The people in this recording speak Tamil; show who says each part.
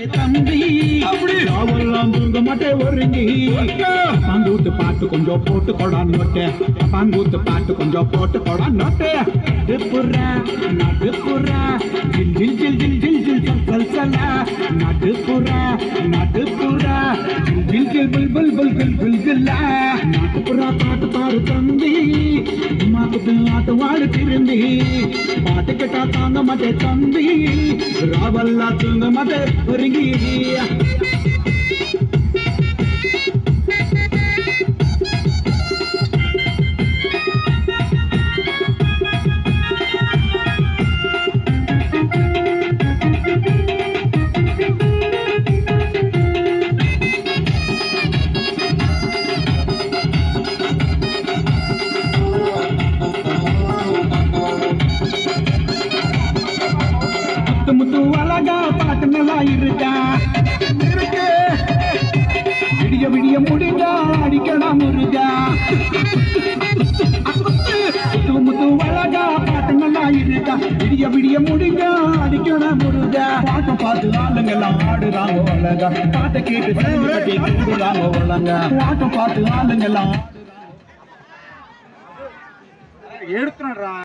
Speaker 1: தம்பி
Speaker 2: அப்படி?
Speaker 1: ராவெல்லாம் தூங்க மாட்டேன் ஒருங்கி பாங்கூத்து பாட்டு கொஞ்சம் போட்டு கொடா நோட்டு பாங்கூத்து பாட்டு கொஞ்சம் போட்டு கொடா நோட்டு நடுப்புறா நடுப்புறா ஜில் ஜில் ஜில் ஜில் ஜில் ஜில் சல் சல் சலா நடுப்புறா நடுப்புறா ஜில் ஜில் ஜில் புல் புல் புல் புல் புல் புல்லா நாட்டுப்புறா பாட்டு பாடு தம்பி மாத்துக்கு ஆட்டு வாடு திரும்பி பாட்டு கேட்டா தாங்க மாட்டேன் தம்பி ராவல்லா தூங்க மாட்டேன் ஒருங்கி முத்து முத்து அழகா பாட்டு நல்லா இருக்கா இருக்கு விடிய விடிய முடிஞ்சா அடிக்கலாம் முருகா முத்து முத்து அழகா பாட்டு நல்லா இருக்கா விடிய விடிய முடிஞ்சா அடிக்கலாம் முருகா பாட்டு பார்த்து ஆளுங்கெல்லாம் ஆடுறாங்க ஒழுங்கா பாட்டை கேட்டு சேர்ந்து கட்டி கூடுறாங்க ஒழுங்கா பாட்டு பார்த்து ஆளுங்கெல்லாம்
Speaker 2: எடுத்துறா